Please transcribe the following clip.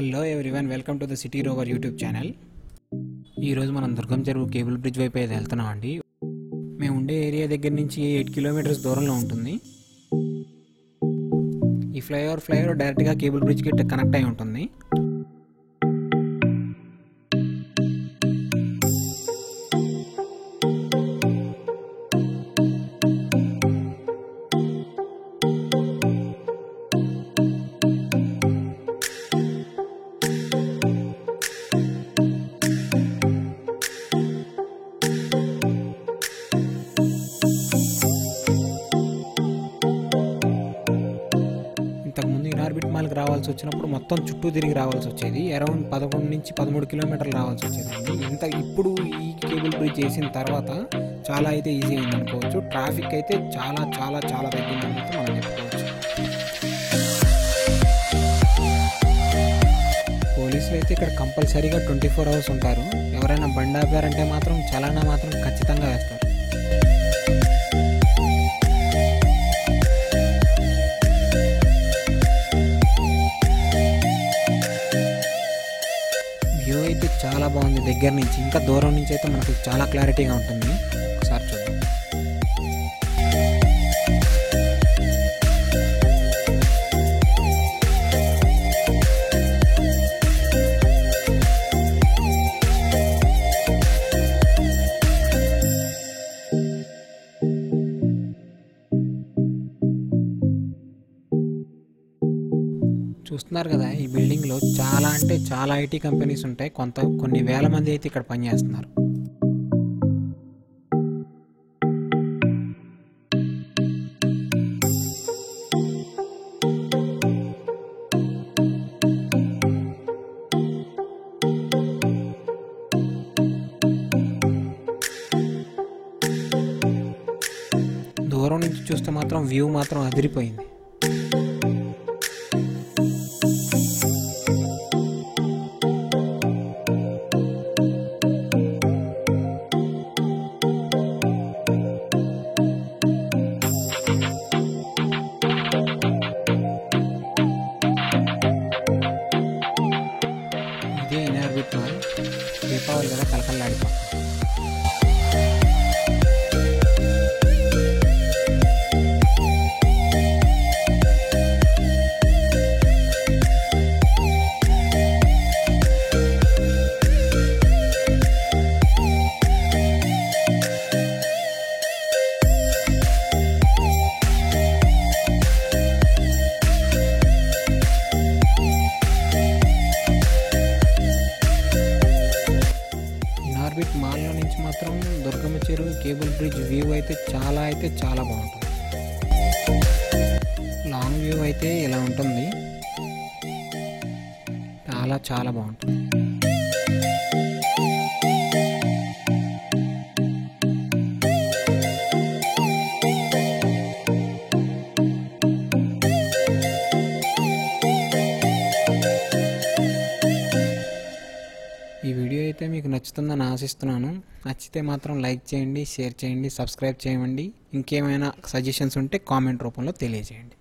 hello everyone welcome to the city rover YouTube channel ఈరోజు మనం దుర్గం చెరువు కేబుల్ బ్రిడ్జ్ వైపు అయితే వెళ్తున్నాం అండి మేము ఉండే ఏరియా దగ్గర నుంచి ఎయిట్ కిలోమీటర్స్ దూరంలో ఉంటుంది ఈ ఫ్లైఓవర్ ఫ్లైఓవర్ డైరెక్ట్గా కేబుల్ బ్రిడ్జ్కి కనెక్ట్ అయి ఉంటుంది ఇంతకుముందు ఇనార్బిట్ మాల్కి రావాల్సి వచ్చినప్పుడు మొత్తం చుట్టూ తిరిగి రావాల్సి వచ్చేది అరౌండ్ పదకొండు నుంచి పదమూడు కిలోమీటర్లు రావాల్సి వచ్చేది అండి ఇంత ఇప్పుడు ఈ కేబుల్ బ్రిడ్జ్ చేసిన తర్వాత చాలా అయితే ఈజీ అయింది అనుకోవచ్చు ట్రాఫిక్ అయితే చాలా చాలా చాలా తగ్గిందని అయితే మనం చెప్పుకోవచ్చు పోలీసులు అయితే ఇక్కడ కంపల్సరీగా ట్వంటీ ఫోర్ అవర్స్ ఉంటారు ఎవరైనా బండి ఆపారంటే మాత్రం చలానా మాత్రం ఖచ్చితంగా వేస్తారు వ్యూ అయితే చాలా బాగుంది దగ్గర నుంచి ఇంకా దూరం నుంచి అయితే మనకు చాలా క్లారిటీగా ఉంటుంది ఒకసారి చూద్దాం చూస్తున్నారు కదా ఈ బిల్డింగ్లో చాలా అంటే చాలా ఐటీ కంపెనీస్ ఉంటాయి కొంత కొన్ని వేల మంది అయితే ఇక్కడ పనిచేస్తున్నారు దూరం నుంచి చూస్తే మాత్రం వ్యూ మాత్రం అదిరిపోయింది ఇదే ఇనార్బిట్ మాల్ దీపావళి కదా కలకల్లాడిపోతుంది ఇనార్బిట్ మాల్లో నుంచి మాత్రం దుర్గమ్మ చెరువు కేబుల్ బ్రిడ్జ్ వ్యూ అయితే చాలా అయితే చాలా బాగుంటుంది లాంగ్ వ్యూ అయితే ఇలా ఉంటుంది చాలా చాలా బాగుంటుంది ఈ వీడియో అయితే మీకు నచ్చుతుందని ఆశిస్తున్నాను నచ్చితే మాత్రం లైక్ చేయండి షేర్ చేయండి సబ్స్క్రైబ్ చేయండి ఇంకేమైనా సజెషన్స్ ఉంటే కామెంట్ రూపంలో తెలియజేయండి